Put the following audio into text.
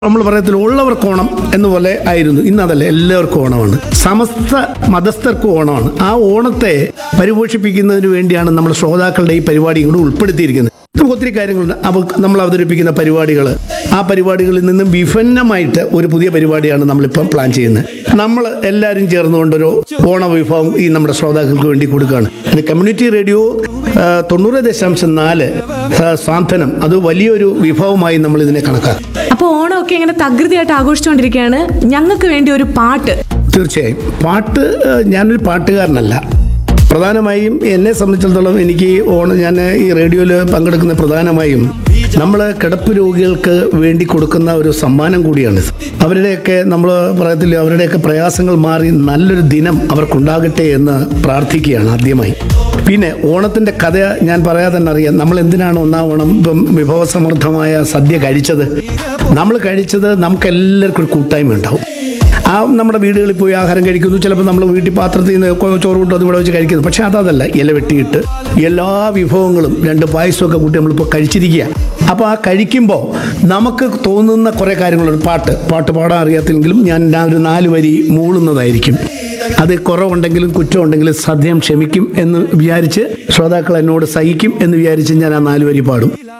നമ്മൾ പറയത്തില്ല ഉള്ളവർക്ക് ഓണം എന്നുപോലെ ആയിരുന്നു ഇന്ന് അതല്ല എല്ലാവർക്കും ഓണമാണ് സമസ്ത മതസ്ഥർക്കും ഓണമാണ് ആ ഓണത്തെ പരിപോഷിപ്പിക്കുന്നതിന് വേണ്ടിയാണ് നമ്മൾ ശ്രോതാക്കളുടെ ഈ പരിപാടി കൂടെ ഉൾപ്പെടുത്തിയിരിക്കുന്നത് നമുക്ക് ഒത്തിരി കാര്യങ്ങളുണ്ട് അവ നമ്മൾ അവതരിപ്പിക്കുന്ന പരിപാടികൾ ആ പരിപാടികളിൽ നിന്നും വിഭിന്നമായിട്ട് ഒരു പുതിയ പരിപാടിയാണ് നമ്മളിപ്പം പ്ലാൻ ചെയ്യുന്നത് നമ്മൾ എല്ലാവരും ചേർന്നുകൊണ്ടൊരു ഓണ വിഭവം ഈ നമ്മുടെ ശ്രോതാക്കൾക്ക് വേണ്ടി കൊടുക്കുകയാണ് ഇത് കമ്മ്യൂണിറ്റി റേഡിയോ ആ, തൊണ്ണൂറ് ദശാംശം നാല് ആ, സാന്ത്വനം അത് വലിയൊരു വിഭവമായി നമ്മൾ ഇതിനെ കണക്കാക്കും അപ്പൊ ഓണമൊക്കെ ഇങ്ങനെ തകൃതിയായിട്ട് ആഘോഷിച്ചുകൊണ്ടിരിക്കുകയാണ് ഞങ്ങൾക്ക് വേണ്ടി ഒരു പാട്ട് തീർച്ചയായും പാട്ട് ഏഹ്, ഞാനൊരു പാട്ടുകാരനല്ല പ്രധാനമായും എന്നെ സംബന്ധിച്ചിടത്തോളം എനിക്ക് ഈ ഓണം ഞാൻ ഈ റേഡിയോയിൽ പങ്കെടുക്കുന്ന പ്രധാനമായും നമ്മൾ കിടപ്പ് രോഗികൾക്ക് വേണ്ടി കൊടുക്കുന്ന ഒരു സമ്മാനം കൂടിയാണ് അവരുടെയൊക്കെ നമ്മൾ പറയത്തില്ല അവരുടെയൊക്കെ പ്രയാസങ്ങൾ മാറി നല്ലൊരു ദിനം അവർക്കുണ്ടാകട്ടെ എന്ന് പ്രാർത്ഥിക്കുകയാണ് ആദ്യമായി പിന്നെ ഓണത്തിൻ്റെ കഥ ഞാൻ പറയാതെ തന്നെ അറിയാം നമ്മൾ എന്തിനാണ് ഒന്നാം ഓണം ഇപ്പം വിഭവസമൃദ്ധമായ സദ്യ കഴിച്ചത് നമ്മൾ കഴിച്ചത് നമുക്ക് എല്ലാവർക്കും ഒരു കൂട്ടായ്മ ഉണ്ടാവും ആ നമ്മുടെ വീടുകളിൽ പോയി ആഹാരം കഴിക്കുന്നു ചിലപ്പോൾ നമ്മൾ വീട്ടിൽ പാത്രത്തിൽ നിന്ന് കൊ- ചോറ് കൊണ്ടു അത് ഇവിടെ വെച്ച് കഴിക്കുന്നു പക്ഷേ അതല്ല ഇല വെട്ടിയിട്ട് എല്ലാ വിഭവങ്ങളും രണ്ട് പായസമൊക്കെ കൂട്ടി നമ്മളിപ്പോൾ കഴിച്ചിരിക്കുക അപ്പോൾ ആ കഴിക്കുമ്പോൾ നമുക്ക് തോന്നുന്ന കുറേ കാര്യങ്ങളുണ്ട് പാട്ട് പാട്ട് പാടാൻ അറിയാത്തില്ലെങ്കിലും ഞാൻ ഞാൻ ഒരു നാല് വരി മൂളുന്നതായിരിക്കും അത് കുറവുണ്ടെങ്കിലും കുറ്റമുണ്ടെങ്കിലും സദ്യം ക്ഷമിക്കും എന്ന് വിചാരിച്ച് ശ്രോതാക്കൾ എന്നോട് സഹിക്കും എന്ന് വിചാരിച്ച് ഞാൻ ആ നാല് വരി പാടും